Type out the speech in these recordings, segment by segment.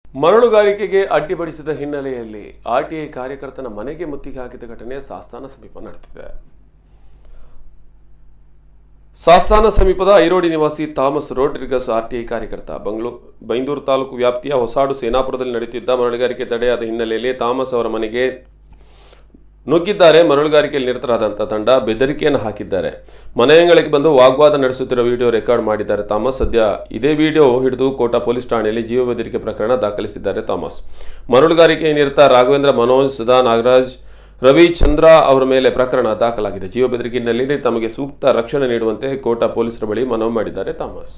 ಮರಳುಗಾರಿಕೆಗೆ ಅಡ್ಡಿಪಡಿಸಿದ ಹಿನ್ನೆಲೆಯಲ್ಲಿ ಆರ್ಟಿಐ ಕಾರ್ಯಕರ್ತನ ಮನೆಗೆ ಮುತ್ತಿಗೆ ಹಾಕಿದ ಘಟನೆ ಸಾಸ್ತಾನ ಸಮೀಪ ನಡೆದಿದೆ ಸಾಸ್ತಾನ ಸಮೀಪದ ಐರೋಡಿ ನಿವಾಸಿ ಥಾಮಸ್ ರೋಡ್ರಿಗಸ್ ಆರ್ಟಿಐ ಕಾರ್ಯಕರ್ತ ಬಂಗ್ಲೂ ಬೈಂದೂರು ತಾಲೂಕು ವ್ಯಾಪ್ತಿಯ ಹೊಸಾಡು ಸೇನಾಪುರದಲ್ಲಿ ನಡೆಯುತ್ತಿದ್ದ ಮರಳುಗಾರಿಕೆ ತಡೆಯಾದ ಹಿನ್ನೆಲೆಯಲ್ಲಿ ಥಾಮಸ್ ಅವರ ಮನೆಗೆ ನುಗ್ಗಿದ್ದಾರೆ ಮರಳುಗಾರಿಕೆಯಲ್ಲಿ ನಿರತರಾದಂಥ ತಂಡ ಬೆದರಿಕೆಯನ್ನು ಹಾಕಿದ್ದಾರೆ ಮನೆಯಂಗಳಿಗೆ ಬಂದು ವಾಗ್ವಾದ ನಡೆಸುತ್ತಿರುವ ವಿಡಿಯೋ ರೆಕಾರ್ಡ್ ಮಾಡಿದ್ದಾರೆ ಥಾಮಸ್ ಸದ್ಯ ಇದೇ ವಿಡಿಯೋ ಹಿಡಿದು ಕೋಟಾ ಪೊಲೀಸ್ ಠಾಣೆಯಲ್ಲಿ ಜೀವ ಬೆದರಿಕೆ ಪ್ರಕರಣ ದಾಖಲಿಸಿದ್ದಾರೆ ಥಾಮಸ್ ಮರಳುಗಾರಿಕೆ ನಿರತ ರಾಘವೇಂದ್ರ ಮನೋಜ್ ಸುಧಾ ನಾಗರಾಜ್ ರವಿ ಚಂದ್ರ ಅವರ ಮೇಲೆ ಪ್ರಕರಣ ದಾಖಲಾಗಿದೆ ಜೀವ ಬೆದರಿಕೆ ಹಿನ್ನೆಲೆಯಲ್ಲಿ ತಮಗೆ ಸೂಕ್ತ ರಕ್ಷಣೆ ನೀಡುವಂತೆ ಕೋಟಾ ಪೊಲೀಸರ ಬಳಿ ಮನವಿ ಮಾಡಿದ್ದಾರೆ ಥಾಮಸ್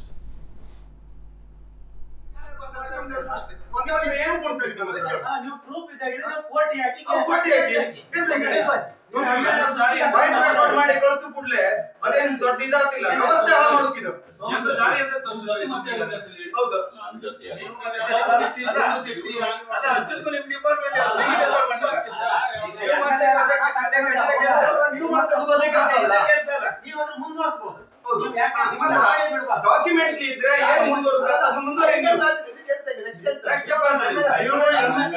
ಒಂದೊಂದು ಏನು ಕೊಡ್ಬೇಕು ನಮಗೆ? ನೀವು ಪ್ರೂಫ್ ಇದ್ದಾಗಿದ್ರೆ ನಾವು ಕೋರ್ಟ್ ಹಾಕಿ ಅವ್ರು ಕೊಟ್ಟು ಹಾಕಿ. ಕೇಸ್ ಹಾಕಿ, ಕೇಸ್ ಹಾಕಿ. ವಯಸ್ಸನ್ನ ನೋಟ್ ಮಾಡಿ ಕಳ್ಸು ಕೂಡ್ಲೆ ಅದೇನು ದೊಡ್ಡ ಇದಾಗ್ತಿಲ್ಲ ವ್ಯವಸ್ಥೆ ಹಾಳು ಮಾಡೋಕಿದು ಹೌದು ನೀವು ಮಾತಾಡೋದು ಅದೇ ಕೆಲಸ ಅಲ್ಲ ನೀವು ಅದ್ರ ಮುಂದುವರಿಸ್ಬೋದು ಹೌದು ನೀವು ಯಾಕೆ ನಿಮ್ಮ ನಾಳೆ ಬಿಡ್ಬಾರ್ದು. ಡಾಕ್ಯುಮೆಂಟ್ಲಿ ಇದ್ರೆ ಏನ್ ಮುಂದುವರುತ್ತೆ ಅದು ಮುಂದುವರೆಂಗೆ ನೆಕ್ಸ್ಟ್ ಸ್ಟೆಪ್ ಅಂತ ಇದೆ. ಅಯ್ಯೋ, ಎಮ್ಮೆ-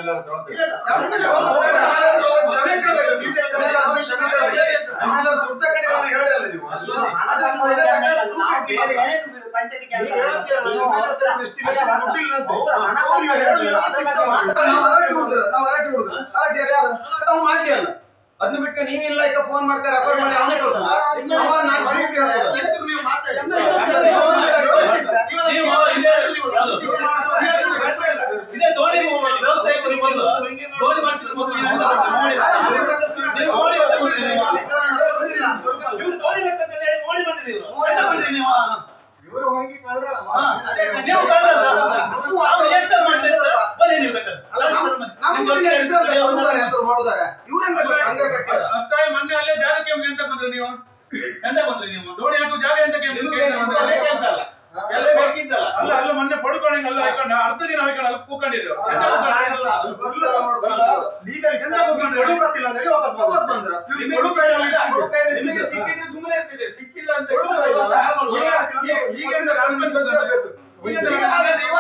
ಕ್ಷಮೆ ಕೇಳಬೇಕು. ನೀವು ನಮಗೆ ಕ್ಷಮೆ ಕೇಳಬೇಕು. ನಮ್ಮೆಲ್ಲ ದುಡ್ಡು ತಗೊಂಡು ನಾವು ಹೇಳಲ್ಲ ನೀವು. ಅದನ್ನ ಒಳ್ಳೆ ತಗೊಂಡು ನಾವು proof ಬೇರೆ ಹಾಕಿ. ಏನು ಪಂಚಾಯತಿ ನೀವು ಕೆಲಸ ಹೇಳ್ತೀರಲ್ಲ, ಇಲ್ಲ. ನಿಮ್ಮ ಮನೆ ಹತ್ರ ಎಷ್ಟು ಲಕ್ಷ ದುಡ್ಡು ಇಲ್ಲ ಅಂತ. ಅವ್ರು ಹಣ ಹೌದು, ಇವ್ರು ಹೇಳೋದು ಯಾವ್ದು ಇತ್ತು ಅಂತ. ನಾವು ಹರಟೆ ಹೊಡ್ದ್ರು, ನಾವು ಹರಟೆ ಹೊಡ್ದ್ರು. ಹರಟೆ ಯಾರು ಯಾರು? ಅದು ಅವ್ನು ಮಾಡ್ಲಿ ಅಲ್ಲ. ಅದನ್ನ ಬಿಟ್ಕೊಂಡು ನೀವಿಲ್ಲ ಈಗ ಫೋನ್ ಮಾಡ್ತಾರೆ ರೆಕಾರ್ಡ್ ಮಾಡಿ ಅವನೇ ಕೊಡ್ತಾನ ಅವ ನಾಲ್ಕು proof ಹೇಳ್ತಾನೆ. ನೀವು ಮಾತಾಡಿ. ಇದೇ ದೋಣಿ ವ್ಯವಸ್ಥೆ ಇತ್ತು ನೀವು ಮೊದಲು. ದೋಣಿ ಮಾಡ್ತಿದ್ರು ಮೊದಲು ನೀವು ನೀವು ದೋಣಿ ಮಾಡ್ತಿದ್ರಿ ನೀವು. ನೀವು ದೋಣಿ ಬೇಕಂತ ಹೇಳಿ ದೋಣಿ ಬಂದಿರಿ ಇವ್ರು. ಎಂತ ಬಂದಿರಿ ನೀವು? ಹಾ, ನೀವು ಕಳ್ರಲ್ಲ? ನಾವು ಎಂತ ಮಾಡ್ತೇವೆ ಅಂತ ಬನ್ನಿ ನೀವು ಬೇಕಾದ್ರೆ. ಅಲ್ಲ, ನಮ್ಮ- ನಮ್ಮ ಊರಿನ ಇದ್ರಲ್ಲ, ಮಾಡುದಾರೆ, ಎಂತವ್ರು ಮಾಡುದಾರೆ. ಇವ್ರೇನ್ ಬೇಕಾದ್ರೆ ಹಂಗೆ ಕಟ್ಟಾರ. ಅಷ್ಟಾಗಿ ಮೊನ್ನೆ ಅಲ್ಲೇ ಜಾಗಕ್ಕೆ ಎಂತ ಬಂದ್ರಿ ನೀವು ಎಂತ ಬಂದ್ರಿ ನೀವು ದೋಣಿ ಹಾಕೋ ಜಾಗ ಎಂತ ಎಲ್ಲ ಬೇಕಿದ್ದಲ್ಲ ಅಲ್ಲ ಅಲ್ಲ ಮೊನ್ನೆ ಪಡ್ಕೊಂಡಂಗೆ ಅಲ್ಲ ಹಾಕೊಂಡು ಅರ್ಧ ದಿನ ಹಾಕೊಂಡು ಅಲ್ಲಿ ಕೂಕೊಂಡಿದ್ರು ಎಂತ ಕೂತ್ಕೊಂಡಿದ್ರು? ಫುಲ್ ಮಾಡುದಾರೆ. ಲೀಗಲ್ ಎಂತ ಕೂತ್ಕೊಂಡ್ರು? ಕೊಡು ಗೊತ್ತಿಲ್ಲ ಅಂದ್ರೆ ವಾಪಸ್ ವಾಪಸ್ ಬಂದ್ರು. ನಿಮ್ಗೆ ಕೊಡು ಕೈಯಲ್ಲಿ ಇಲ್ಲ. ಕೊಡು ಕೈಯಲ್ಲಿ ನಿಮ್ಗೆ ಇಲ್ಲ. ಸಿಕ್ಕಿದ್ರೆ ಸುಮ್ಮನೆ ಇರ್ತಿದೆ ಸಿಕ್ಕಿಲ್ಲ ಅಂತ ಕೊಡು ಕೈಯಲ್ಲಿ ಇಲ್ಲ. ಈಗ- ಈಗ- ಈಗ ಎಂತ ಕಾನೂನು ಬಂದದ್ದು? ಈಗ ಎಂತ ಕಾನೂನು?